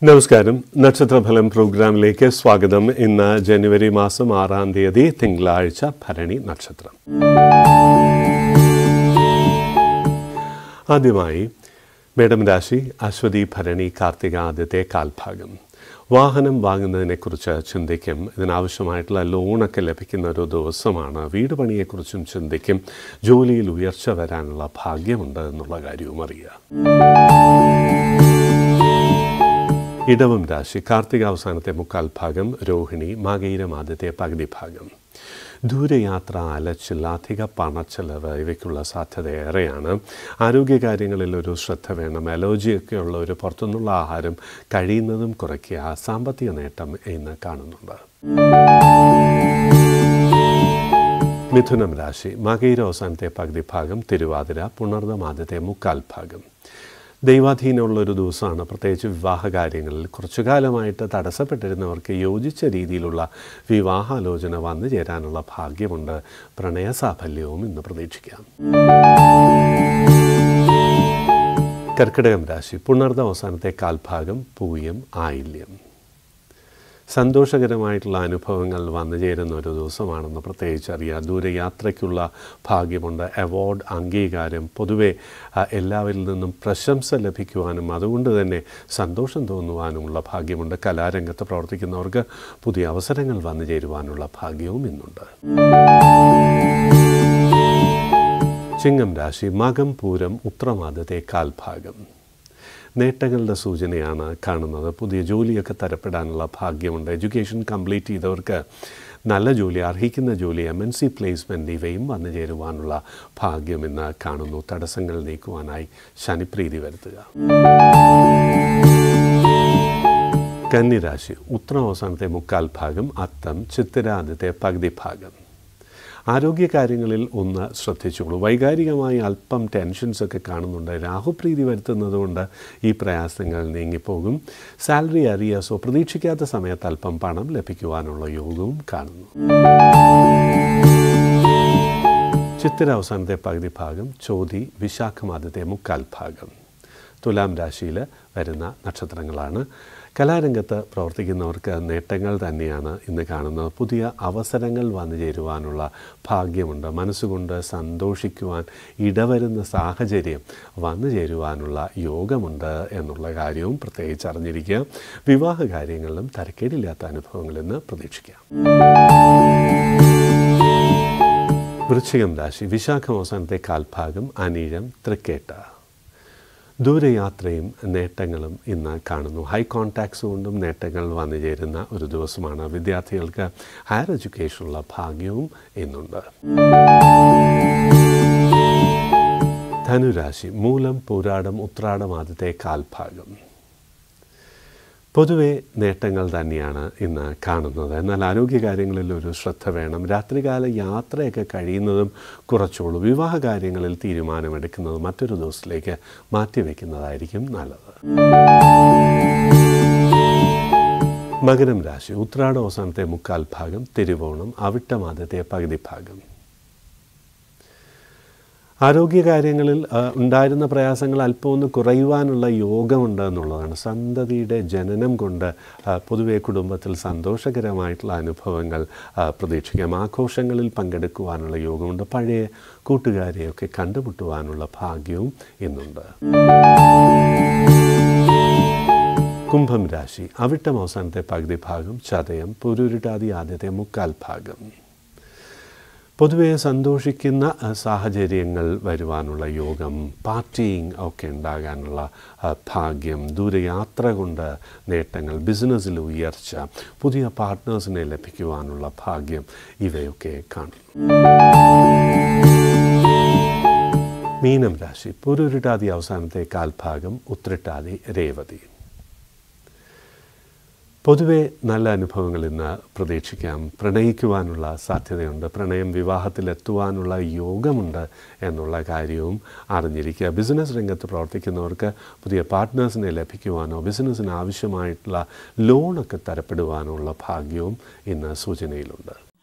നമസ്കാരം നക്ഷത്രഫലം പ്രോഗ്രാമിലേക്ക് സ്വാഗതം ഇന്ന് ജനുവരി മാസം ആറാം തീയതി തിങ്കളാഴ്ച ഭരണി നക്ഷത്രം ആദ്യമായി മേഡം രാശി അശ്വതി ഭരണി കാർത്തിക ആദ്യത്തെ കാൽഭാഗം വാഹനം വാങ്ങുന്നതിനെക്കുറിച്ച് ചിന്തിക്കും ഇതിനാവശ്യമായിട്ടുള്ള ലോണൊക്കെ ലഭിക്കുന്ന ഒരു ദിവസമാണ് വീട് പണിയെക്കുറിച്ചും ചിന്തിക്കും ജോലിയിൽ ഉയർച്ച വരാനുള്ള ഭാഗ്യമുണ്ട് എന്നുള്ള കാര്യവും അറിയുക ഇടവം രാശി കാർത്തിക അവസാനത്തെ മുക്കാൽ ഭാഗം രോഹിണി മാഗീരം ആദ്യത്തെ പകുതി ഭാഗം ദൂരയാത്ര അലച്ചിൽ അധിക പണച്ചെലവ് ഇവയ്ക്കുള്ള സാധ്യത ഏറെയാണ് ആരോഗ്യകാര്യങ്ങളിൽ ഒരു ശ്രദ്ധ വേണം അലർജിയൊക്കെ ഉള്ള ഒരു പുറത്തുനിന്നുള്ള ആഹാരം കഴിയുന്നതും കുറയ്ക്കുക സാമ്പത്തിക നേട്ടം ഇന്ന് കാണുന്നുണ്ട് മിഥുനം രാശി മകയിര അവസാനത്തെ പകുതി ഭാഗം തിരുവാതിര പുണർന്നം ആദ്യത്തെ മുക്കാൽ ഭാഗം ദൈവാധീനമുള്ള ഒരു ദിവസമാണ് പ്രത്യേകിച്ച് വിവാഹ കാര്യങ്ങളിൽ കുറച്ചു കാലമായിട്ട് തടസ്സപ്പെട്ടിരുന്നവർക്ക് യോജിച്ച രീതിയിലുള്ള വിവാഹാലോചന വന്നു ചേരാനുള്ള ഭാഗ്യമുണ്ട് പ്രണയസാഫല്യവും ഇന്ന് പ്രതീക്ഷിക്കാം കർക്കിടകം രാശി പുണർന്ന അവസാനത്തെ കാൽഭാഗം പൂയം ആയില്യം സന്തോഷകരമായിട്ടുള്ള അനുഭവങ്ങൾ വന്നു ചേരുന്ന ഒരു ദിവസമാണെന്ന് പ്രത്യേകിച്ച് അറിയാം ദൂരയാത്രയ്ക്കുള്ള ഭാഗ്യമുണ്ട് അവാർഡ് അംഗീകാരം പൊതുവെ ആ, എല്ലാവരിൽ നിന്നും പ്രശംസ ലഭിക്കുവാനും അതുകൊണ്ട് തന്നെ സന്തോഷം തോന്നുവാനുമുള്ള ഭാഗ്യമുണ്ട് കലാരംഗത്ത് പ്രവർത്തിക്കുന്നവർക്ക് പുതിയ അവസരങ്ങൾ വന്നു ചേരുവാനുള്ള ഭാഗ്യവും ഇന്നുണ്ട് ചിങ്ങം രാശി മകം പൂരം ഉത്രമാദത്തെ കാൽഭാഗം നേട്ടങ്ങളുടെ സൂചനയാണ് കാണുന്നത് പുതിയ ജോലിയൊക്കെ തരപ്പെടാനുള്ള ഭാഗ്യമുണ്ട് എഡ്യൂക്കേഷൻ കംപ്ലീറ്റ് ചെയ്തവർക്ക് നല്ല ജോലി അർഹിക്കുന്ന ജോലി എം എൻ സി പ്ലേസ്മെൻറ്റ് ഇവയും വന്നു ചേരുവാനുള്ള ഭാഗ്യം ഇന്ന് കാണുന്നു തടസ്സങ്ങൾ നീക്കുവാനായി ശനിപ്രീതി വരുത്തുക കന്നിരാശി ഉത്തര അവസാനത്തെ മുക്കാൽ ഭാഗം അത്തം ചിത്തിര ആദ്യത്തെ പകുതി ഭാഗം ആരോഗ്യകാര്യങ്ങളിൽ ഒന്ന് ശ്രദ്ധിച്ചോളൂ വൈകാരികമായി അല്പം ടെൻഷൻസൊക്കെ കാണുന്നുണ്ട് രാഹുപ്രീതി വരുത്തുന്നതുകൊണ്ട് ഈ പ്രയാസങ്ങൾ നീങ്ങിപ്പോകും സാലറി അറിയാസോ പ്രതീക്ഷിക്കാത്ത സമയത്ത് അല്പം പണം ലഭിക്കുവാനുള്ള യോഗവും കാണുന്നു ചിത്തിര അവസാനത്തെ പകുതി ഭാഗം ചോതി വിശാഖമാദ്യത്തെ മുക്കാൽ ഭാഗം തുലാം രാശിയിൽ വരുന്ന നക്ഷത്രങ്ങളാണ് കലാരംഗത്ത് പ്രവർത്തിക്കുന്നവർക്ക് നേട്ടങ്ങൾ തന്നെയാണ് ഇന്ന് കാണുന്നത് പുതിയ അവസരങ്ങൾ വന്നു ചേരുവാനുള്ള ഭാഗ്യമുണ്ട് മനസ്സുകൊണ്ട് സന്തോഷിക്കുവാൻ ഇടവരുന്ന സാഹചര്യം വന്നു ചേരുവാനുള്ള യോഗമുണ്ട് എന്നുള്ള കാര്യവും പ്രത്യേകിച്ച് അറിഞ്ഞിരിക്കുക വിവാഹ കാര്യങ്ങളിലും തരക്കേടില്ലാത്ത അനുഭവങ്ങൾ ഇന്ന് പ്രതീക്ഷിക്കാം വൃശ്ചികം രാശി വിശാഖം അവസാനത്തെ കാൽഭാഗം അനീഴം തൃക്കേട്ട ദൂരയാത്രയും നേട്ടങ്ങളും ഇന്ന് കാണുന്നു ഹൈ കോൺടാക്ട്സ് കൊണ്ടും നേട്ടങ്ങൾ വന്നു ചേരുന്ന ഒരു ദിവസമാണ് വിദ്യാർത്ഥികൾക്ക് ഹയർ എഡ്യൂക്കേഷനുള്ള ഭാഗ്യവും ഇന്നുണ്ട് ധനുരാശി മൂലം പൂരാടം ഉത്രാടം ആദ്യത്തെ കാൽഭാഗം പൊതുവെ നേട്ടങ്ങൾ തന്നെയാണ് ഇന്ന് കാണുന്നത് എന്നാൽ ആരോഗ്യകാര്യങ്ങളിൽ ഒരു ശ്രദ്ധ വേണം രാത്രികാല യാത്രയൊക്കെ കഴിയുന്നതും കുറച്ചോളൂ വിവാഹ കാര്യങ്ങളിൽ തീരുമാനമെടുക്കുന്നത് മറ്റൊരു ദിവസത്തിലേക്ക് മാറ്റിവെക്കുന്നതായിരിക്കും നല്ലത് മകരം രാശി ഉത്രാട അവസാനത്തെ മുക്കാൽ ഭാഗം തിരുവോണം അവിട്ടം ആദ്യത്തെ പകുതി ഭാഗം ആരോഗ്യകാര്യങ്ങളിൽ ആ, ഉണ്ടായിരുന്ന പ്രയാസങ്ങൾ അല്പം ഒന്ന് കുറയുവാനുള്ള യോഗമുണ്ട് എന്നുള്ളതാണ് സന്തതിയുടെ ജനനം കൊണ്ട് ആ, പൊതുവെ കുടുംബത്തിൽ സന്തോഷകരമായിട്ടുള്ള അനുഭവങ്ങൾ ആ, പ്രതീക്ഷിക്കാം ആഘോഷങ്ങളിൽ പങ്കെടുക്കുവാനുള്ള യോഗമുണ്ട് പഴയ കൂട്ടുകാരെയൊക്കെ കണ്ടുമുട്ടുവാനുള്ള ഭാഗ്യവും ഇന്നുണ്ട് കുംഭം രാശി അവിട്ടം അവസാനത്തെ പകുതി ഭാഗം ചതയം പുരുരുട്ടാതി ആദ്യത്തെ മുക്കാൽ ഭാഗം പൊതുവെ സന്തോഷിക്കുന്ന അഹ്, സാഹചര്യങ്ങൾ വരുവാനുള്ള യോഗം പാർട്ടിയിങ് ഒക്കെ ഉണ്ടാകാനുള്ള അഹ്, ഭാഗ്യം ദൂരയാത്ര കൊണ്ട് നേട്ടങ്ങൾ ബിസിനസ്സിൽ ഉയർച്ച പുതിയ പാർട്ട്നേഴ്സിനെ ലഭിക്കുവാനുള്ള ഭാഗ്യം ഇവയൊക്കെ കാണും മീനം രാശി പുരുരുട്ടാതി അവസാനത്തെ കാൽഭാഗം ഉത്രട്ടാതി രേവതി പൊതുവെ നല്ല അനുഭവങ്ങൾ ഇന്ന് പ്രതീക്ഷിക്കാം പ്രണയിക്കുവാനുള്ള സാധ്യതയുണ്ട് പ്രണയം വിവാഹത്തിലെത്തുവാനുള്ള യോഗമുണ്ട് എന്നുള്ള കാര്യവും അറിഞ്ഞിരിക്കുക ബിസിനസ് രംഗത്ത് പ്രവർത്തിക്കുന്നവർക്ക് പുതിയ പാർട്ട്നേഴ്സിനെ ലഭിക്കുവാനോ ബിസിനസ്സിന് ആവശ്യമായിട്ടുള്ള ലോണൊക്കെ തരപ്പെടുവാനോ ഉള്ള ഭാഗ്യവും ഇന്ന് സൂചനയിലുണ്ട്